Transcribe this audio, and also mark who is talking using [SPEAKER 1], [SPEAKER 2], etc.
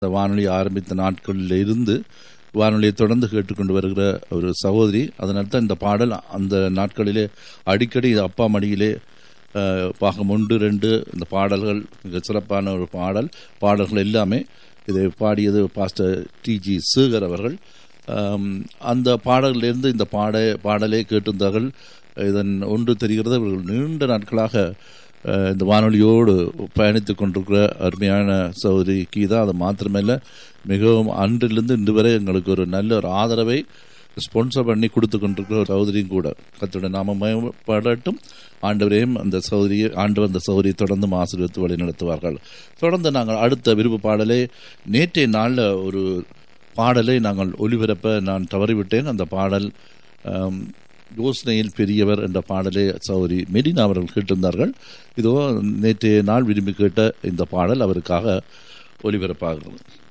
[SPEAKER 1] இந்த வானொலி ஆரம்பித்த நாட்களில் இருந்து வானொலியை தொடர்ந்து கேட்டுக்கொண்டு வருகிற ஒரு சகோதரி அதனால தான் இந்த பாடல் அந்த நாட்களிலே அடிக்கடி அப்பா மடியிலே அஹ், பாகம் ஒன்று ரெண்டு இந்த பாடல்கள் மிக சிறப்பான ஒரு பாடல் பாடல்கள் எல்லாமே இதை பாடியது பாஸ்டர் டிஜி சேகர் அவர்கள் ஆம், அந்த பாடலிலிருந்து இந்த பாட பாடலை கேட்டிருந்தார்கள் இதன் ஒன்று தெரிகிறது இவர்கள் நீண்ட நாட்களாக அஹ், இந்த வானொலியோடு பயணித்துக் கொண்டிருக்கிற அருமையான சகோதரி கீதா அது மாத்திரமல்ல மிகவும் அன்றிலிருந்து இன்று வரை எங்களுக்கு ஒரு நல்ல ஒரு ஆதரவை ஸ்பான்சர் பண்ணி கொடுத்து கொண்டிருக்கிற ஒரு சகோதரியும் கூட கத்தோட நாம மயப்படட்டும் ஆண்டவரையும் அந்த சகோதரியை ஆண்டவர் அந்த சகோதரியை தொடர்ந்து ஆசீர்வித்து வழி நடத்துவார்கள் தொடர்ந்து நாங்கள் அடுத்த விருப்பு பாடலை நேற்றைய நாளில் ஒரு பாடலை நாங்கள் ஒளிபரப்ப நான் தவறிவிட்டேன் அந்த பாடல் ஆம், யோசனையில் பெரியவர் என்ற பாடலை சௌரி மெரினா அவர்கள் கேட்டிருந்தார்கள் இதோ நேற்றைய நாள் விரும்பி கேட்ட இந்த பாடல் அவருக்காக ஒலிபரப்பாகிறது